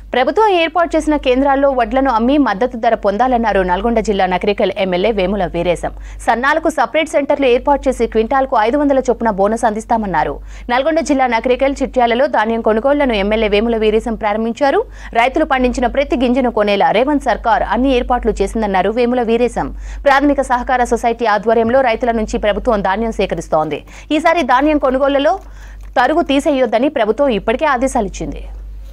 ప్రభుత్వం ఏర్పాటు చేసిన కేంద్రాల్లో వడ్లను అమ్మి మద్దతు ధర పొందాలన్నారు నల్గొండ జిల్లా నకరికల్ ఎమ్మెల్యే వేముల వీరేశం సన్నాలకు సపరేట్ సెంటర్లు ఏర్పాటు చేసి క్వింటాల్కు ఐదు వందల చొప్పున బోనస్ అందిస్తామన్నారు నల్గొండ జిల్లా నకరికల్ చిట్యాలలో ధాన్యం కొనుగోళ్లను ఎమ్మెల్యే వేముల వీరేశం ప్రారంభించారు రైతులు పండించిన ప్రతి గింజను కొనేలా రేవంత్ సర్కార్ అన్ని ఏర్పాట్లు చేసిందన్నారు వేముల వీరేశం ప్రాథమిక సహకార సొసైటీ ఆధ్వర్యంలో రైతుల నుంచి ప్రభుత్వం ధాన్యం సేకరిస్తోంది ఈసారి ధాన్యం కొనుగోళ్లలో తరుగు తీసేయొద్దని ప్రభుత్వం ఇప్పటికే ఆదేశాలిచ్చింది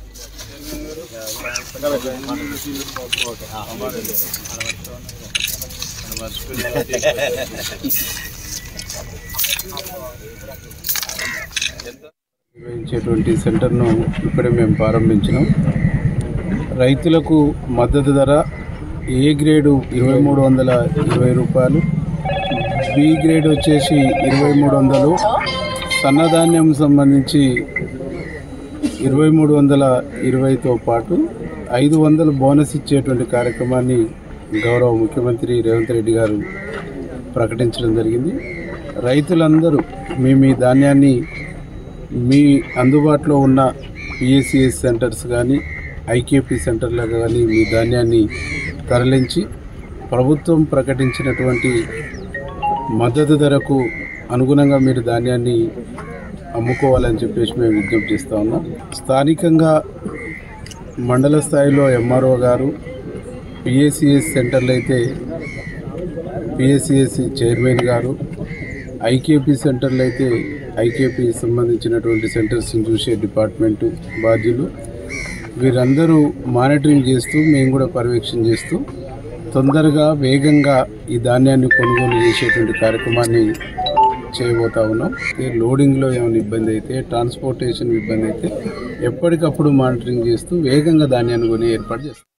నిర్వహించేటువంటి సెంటర్ను ఇప్పుడే మేము ప్రారంభించినాం రైతులకు మద్దతు ధర ఏ గ్రేడు ఇరవై మూడు వందల ఇరవై రూపాయలు బి గ్రేడ్ వచ్చేసి ఇరవై మూడు వందలు సన్నధాన్యం సంబంధించి ఇరవై మూడు వందల ఇరవైతో పాటు ఐదు వందలు బోనస్ ఇచ్చేటువంటి కార్యక్రమాన్ని గౌరవ ముఖ్యమంత్రి రేవంత్ రెడ్డి గారు ప్రకటించడం జరిగింది రైతులందరూ మీ మీ ధాన్యాన్ని మీ అందుబాటులో ఉన్న పిఎస్సిఎస్ సెంటర్స్ కానీ ఐకేపీ సెంటర్లకు కానీ మీ ధాన్యాన్ని తరలించి ప్రభుత్వం ప్రకటించినటువంటి మద్దతు ధరకు అనుగుణంగా మీరు ధాన్యాన్ని అమ్ముకోవాలని చెప్పేసి మేము విజ్ఞప్తి చేస్తూ ఉన్నాం స్థానికంగా మండల స్థాయిలో ఎంఆర్ఓ గారు పిఎస్సిఎస్ సెంటర్లు అయితే పిఎస్సిఎస్ చైర్మన్ గారు ఐకేపీ సెంటర్లు అయితే ఐకేపీ సంబంధించినటువంటి సెంటర్స్ని చూసే డిపార్ట్మెంటు బాధ్యులు వీరందరూ మానిటరింగ్ చేస్తూ మేము కూడా పర్యవేక్షణ చేస్తూ తొందరగా వేగంగా ఈ ధాన్యాన్ని కొనుగోలు చేసేటువంటి కార్యక్రమాన్ని చేయబోతా ఉన్నాం ఈ లోడింగ్లో ఏమైనా ఇబ్బంది అయితే ట్రాన్స్పోర్టేషన్ ఇబ్బంది అయితే ఎప్పటికప్పుడు మానిటరింగ్ చేస్తూ వేగంగా ధాన్యాన్ని కొని ఏర్పాటు చేస్తాం